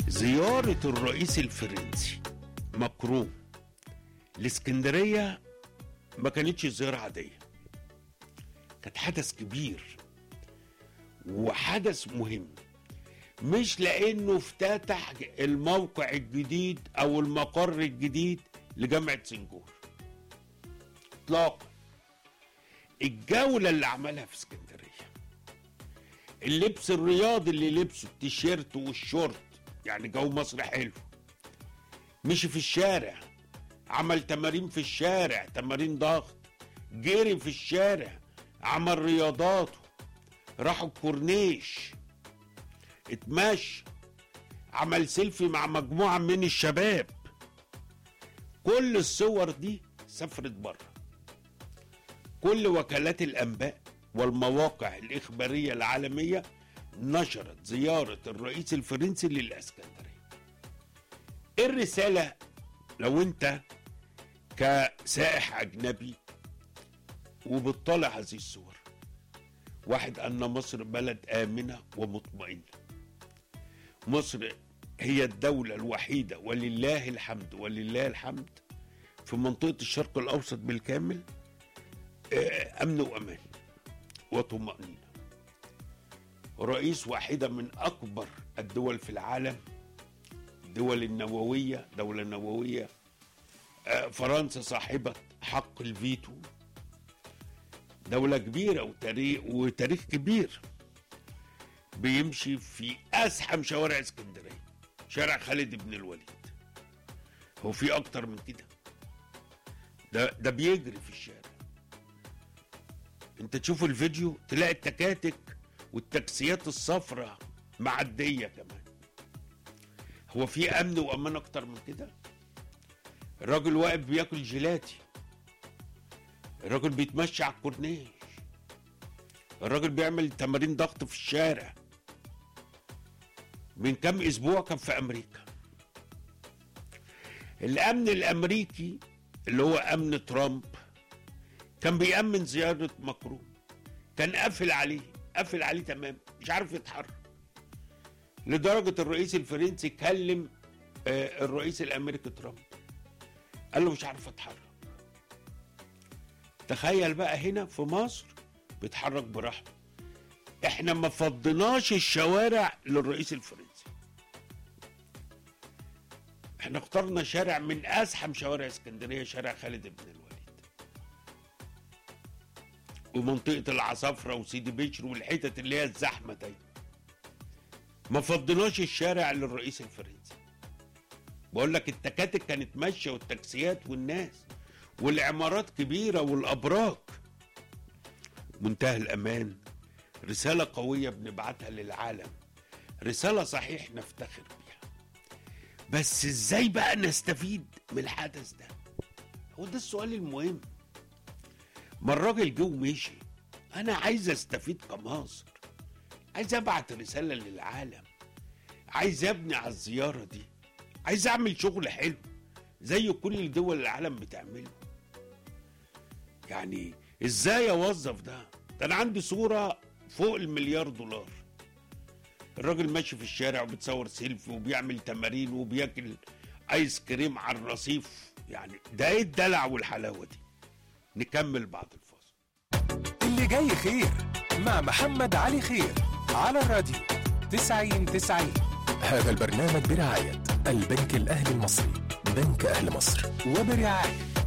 زيارة الرئيس الفرنسي ماكرون لاسكندرية ما كانتش زيارة عادية كانت حدث كبير وحدث مهم مش لانه افتتح الموقع الجديد او المقر الجديد لجامعة سنجور اطلاقا الجولة اللي عملها في اسكندرية اللبس الرياضي اللي لبسه التيشيرت والشورت يعني جو مصر حلو مشي في الشارع عمل تمارين في الشارع تمارين ضغط جري في الشارع عمل رياضاته راح الكورنيش اتمشى عمل سيلفي مع مجموعة من الشباب كل الصور دي سافرت بره كل وكالات الأنباء والمواقع الإخبارية العالمية نشرت زيارة الرئيس الفرنسي للإسكندرية إيه الرسالة لو أنت كسائح أجنبي وبتطلع هذه الصور واحد أن مصر بلد آمنة ومطمئنة مصر هي الدولة الوحيدة ولله الحمد ولله الحمد في منطقة الشرق الأوسط بالكامل آه، أمن وأمان وطمأنينة رئيس واحدة من أكبر الدول في العالم الدول النووية دولة نووية آه، فرنسا صاحبة حق الفيتو دولة كبيرة وتاريخ وتاريخ كبير بيمشي في أزحم شوارع اسكندرية شارع خالد بن الوليد هو في أكتر من كده ده ده بيجري في الشارع انت تشوف الفيديو تلاقي التكاتك والتاكسيات الصفراء معدية كمان هو في أمن وأمان أكتر من كده الراجل واقف بياكل جيلاتي الراجل بيتمشى على الكورنيش الراجل بيعمل تمارين ضغط في الشارع من كام اسبوع كان في امريكا الامن الامريكي اللي هو امن ترامب كان بيأمن زيارة مكرون كان قافل عليه قافل عليه تمام مش عارف يتحرك لدرجة الرئيس الفرنسي كلم آه، الرئيس الامريكي ترامب قال له مش عارف اتحرك تخيل بقى هنا في مصر بيتحرك براحته احنا ما فضيناش الشوارع للرئيس الفرنسي احنا اخترنا شارع من ازحم شوارع اسكندريه شارع خالد بن الوليد ومنطقه العصافره وسيدي بشر والحتت اللي هي الزحمه دي ما فضيناش الشارع للرئيس الفرنسي بقول لك التكاتك كانت ماشيه والتاكسيات والناس والعمارات كبيره والابراج منتهى الامان رساله قويه بنبعتها للعالم رساله صحيح نفتخر بيها بس ازاي بقى نستفيد من الحدث ده هو ده السؤال المهم ما الراجل جه ومشي انا عايز استفيد كمصر عايز ابعت رساله للعالم عايز ابني على الزياره دي عايز اعمل شغل حلو زي كل دول العالم بتعمله يعني ازاي اوظف ده ده انا عندي صوره فوق المليار دولار الراجل ماشي في الشارع وبتصور سيلفي وبيعمل تمارين وبياكل ايس كريم على الرصيف يعني ده ايه الدلع والحلاوه دي نكمل بعد الفاصل اللي جاي خير مع محمد علي خير على الراديو 90 90 هذا البرنامج برعاية البنك الأهلي المصري بنك أهل مصر وبرعاية